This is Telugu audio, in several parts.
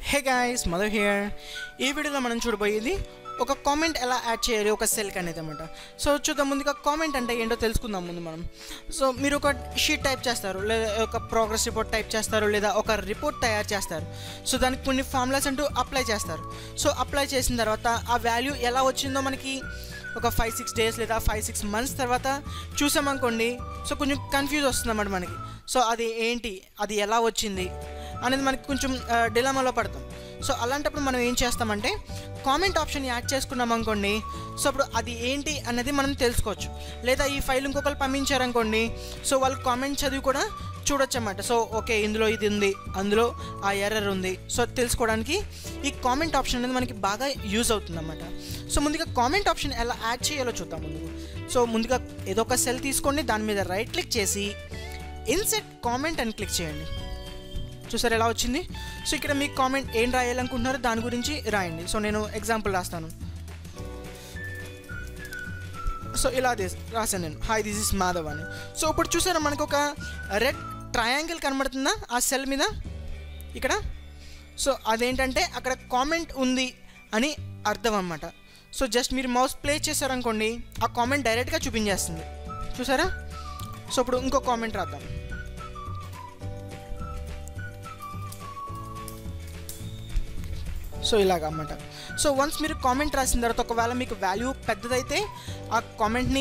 హే గాయస్ మదర్ హియర్ ఈ వీడియోలో మనం చూడబోయేది ఒక కామెంట్ ఎలా యాడ్ చేయాలి ఒక సెల్కి అనేది అనమాట సో చూద్దాం ముందుగా కామెంట్ అంటే ఏంటో తెలుసుకుందాం ముందు మనం సో మీరు ఒక షీట్ టైప్ చేస్తారు లేదా ఒక ప్రోగ్రెస్ రిపోర్ట్ టైప్ చేస్తారు లేదా ఒక రిపోర్ట్ తయారు చేస్తారు సో దానికి కొన్ని ఫార్ములాస్ అంటూ అప్లై చేస్తారు సో అప్లై చేసిన తర్వాత ఆ వాల్యూ ఎలా వచ్చిందో మనకి ఒక ఫైవ్ సిక్స్ డేస్ లేదా ఫైవ్ సిక్స్ మంత్స్ తర్వాత చూసామనుకోండి సో కొంచెం కన్ఫ్యూజ్ వస్తుంది అన్నమాట మనకి సో అది ఏంటి అది ఎలా వచ్చింది అనేది మనకి కొంచెం డిలమాలో పడతాం సో అలాంటప్పుడు మనం ఏం చేస్తామంటే కామెంట్ ఆప్షన్ యాడ్ చేసుకున్నాం అనుకోండి సో అప్పుడు అది ఏంటి అనేది మనం తెలుసుకోవచ్చు లేదా ఈ ఫైల్ ఇంకొకరు పంపించారనుకోండి సో వాళ్ళు కామెంట్ చదివి కూడా చూడొచ్చు అన్నమాట సో ఓకే ఇందులో ఇది ఉంది అందులో ఆ ఎర్రర్ ఉంది సో తెలుసుకోవడానికి ఈ కామెంట్ ఆప్షన్ అనేది మనకి బాగా యూజ్ అవుతుంది అన్నమాట సో ముందుగా కామెంట్ ఆప్షన్ ఎలా యాడ్ చేయాలో చూద్దాం ముందుకు సో ముందుగా ఏదో ఒక సెల్ తీసుకోండి దాని మీద రైట్ క్లిక్ చేసి ఇన్సెట్ కామెంట్ అని క్లిక్ చేయండి చూసారు ఎలా వచ్చింది సో ఇక్కడ మీకు కామెంట్ ఏం రాయాలనుకుంటున్నారో దాని గురించి రాయండి సో నేను ఎగ్జాంపుల్ రాస్తాను సో ఇలా తీస్- రాశాను నేను హాయ్ దిస్ ఇస్ మాధవ్ అని సో ఇప్పుడు చూసారా మనకు ఒక రెడ్ ట్రయాంగిల్ కనబడుతుందా ఆ సెల్ మీద ఇక్కడ సో అదేంటంటే అక్కడ కామెంట్ ఉంది అని అర్థం అన్నమాట సో జస్ట్ మీరు మౌస్ ప్లే చేశారనుకోండి ఆ కామెంట్ డైరెక్ట్గా చూపించేస్తుంది చూసారా సో ఇప్పుడు ఇంకో కామెంట్ రాద్దాం సో ఇలాగ అన్నమాట సో వన్స్ మీరు కామెంట్ రాసిన తర్వాత ఒకవేళ మీకు వాల్యూ పెద్దదైతే ఆ కామెంట్ని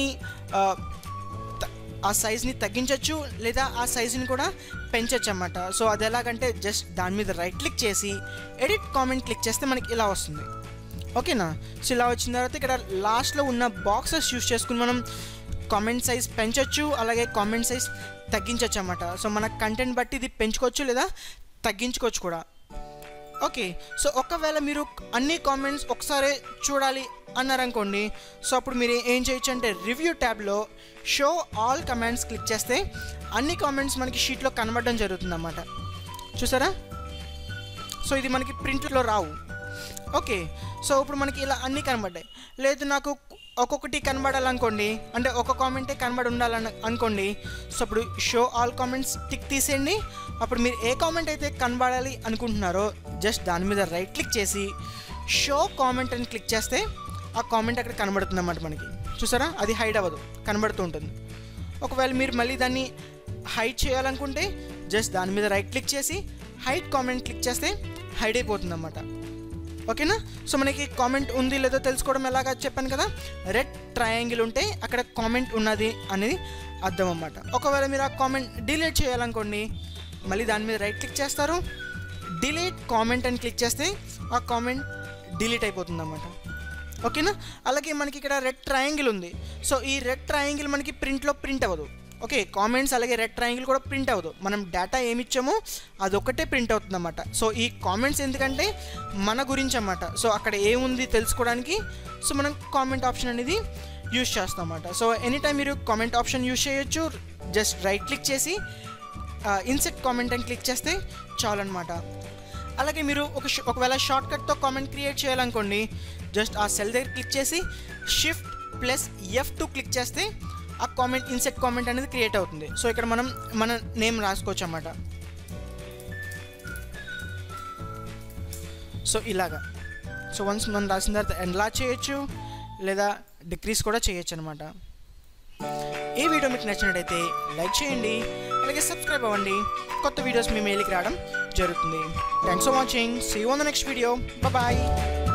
ఆ సైజ్ని తగ్గించవచ్చు లేదా ఆ సైజుని కూడా పెంచవచ్చు అన్నమాట సో అది ఎలాగంటే జస్ట్ దాని మీద రైట్ క్లిక్ చేసి ఎడిట్ కామెంట్ క్లిక్ చేస్తే మనకి ఇలా వస్తుంది ఓకేనా సో ఇలా వచ్చిన తర్వాత ఇక్కడ లాస్ట్లో ఉన్న బాక్సెస్ యూస్ చేసుకుని మనం కామెంట్ సైజ్ పెంచవచ్చు అలాగే కామెంట్ సైజ్ తగ్గించవచ్చు అన్నమాట సో మన కంటెంట్ బట్టి ఇది పెంచుకోవచ్చు లేదా తగ్గించుకోవచ్చు కూడా ఓకే సో ఒకవేళ మీరు అన్ని కామెంట్స్ ఒకసారి చూడాలి అన్నారనుకోండి సో అప్పుడు మీరు ఏం చేయొచ్చు అంటే రివ్యూ ట్యాబ్లో షో ఆల్ కమెంట్స్ క్లిక్ చేస్తే అన్ని కామెంట్స్ మనకి షీట్లో కనబడడం జరుగుతుందన్నమాట చూసారా సో ఇది మనకి ప్రింట్లో రావు ఓకే సో ఇప్పుడు మనకి ఇలా అన్నీ కనబడ్డాయి లేదు నాకు ఒక్కొక్కటి కనబడాలనుకోండి అంటే ఒక కామెంటే కనబడి ఉండాలని అనుకోండి సో అప్పుడు షో ఆల్ కామెంట్స్ టిక్ తీసేయండి అప్పుడు మీరు ఏ కామెంట్ అయితే కనబడాలి అనుకుంటున్నారో జస్ట్ దాని మీద రైట్ క్లిక్ చేసి షో కామెంట్ అని క్లిక్ చేస్తే ఆ కామెంట్ అక్కడ కనబడుతుంది అన్నమాట మనకి చూసారా అది హైడ్ అవ్వదు కనబడుతూ ఉంటుంది ఒకవేళ మీరు మళ్ళీ దాన్ని హైడ్ చేయాలనుకుంటే జస్ట్ దాని మీద రైట్ క్లిక్ చేసి హైడ్ కామెంట్ క్లిక్ చేస్తే హైడ్ అయిపోతుంది అన్నమాట ఓకేనా సో మనకి కామెంట్ ఉంది లేదో తెలుసుకోవడం ఎలాగా చెప్పాను కదా రెడ్ ట్రయాంగిల్ ఉంటే అక్కడ కామెంట్ ఉన్నది అనేది అర్థం అన్నమాట ఒకవేళ మీరు ఆ కామెంట్ డిలీట్ చేయాలనుకోండి మళ్ళీ దాని మీద రైట్ క్లిక్ చేస్తారు డిలీట్ కామెంట్ అని క్లిక్ చేస్తే ఆ కామెంట్ డిలీట్ అయిపోతుంది అన్నమాట ఓకేనా అలాగే మనకి ఇక్కడ రెడ్ ట్రయాంగిల్ ఉంది సో ఈ రెడ్ ట్రయాంగిల్ మనకి ప్రింట్లో ప్రింట్ అవ్వదు ఓకే కామెంట్స్ అలాగే రెడ్ ట్రయాంగిల్ కూడా ప్రింట్ అవ్వదు మనం డేటా ఏమి ఇచ్చామో అదొక్కటే ప్రింట్ అవుతుంది అన్నమాట సో ఈ కామెంట్స్ ఎందుకంటే మన గురించి అన్నమాట సో అక్కడ ఏముంది తెలుసుకోవడానికి సో మనం కామెంట్ ఆప్షన్ అనేది యూజ్ చేస్తాం అన్నమాట సో ఎనీ టైం మీరు కామెంట్ ఆప్షన్ యూజ్ చేయొచ్చు జస్ట్ రైట్ క్లిక్ చేసి ఇన్సెట్ కామెంట్ అని క్లిక్ చేస్తే చాలు అనమాట అలాగే మీరు ఒక ష- ఒకవేళ షార్ట్ కట్తో కామెంట్ క్రియేట్ చేయాలనుకోండి జస్ట్ ఆ సెల్ దగ్గర క్లిక్ చేసి shift plus F two click చేస్తే ఆ కామెంట్ ఇన్సెట్ కామెంట్ అనేది క్రియేట్ అవుతుంది సో ఇక్కడ మనం మన నేమ్ రాసుకోవచ్చు అన్నమాట సో ఇలాగా సో వన్స్ మనం రాసిన తర్వాత ఎండ్లా చేయొచ్చు లేదా డిక్రీస్ కూడా చేయొచ్చు అనమాట ఈ వీడియో మీకు నచ్చినట్టయితే లైక్ చేయండి అలాగే సబ్స్క్రైబ్ అవ్వండి కొత్త వీడియోస్ మీ మెయిల్కి రావడం జరుగుతుంది thanks for watching see on the next video bye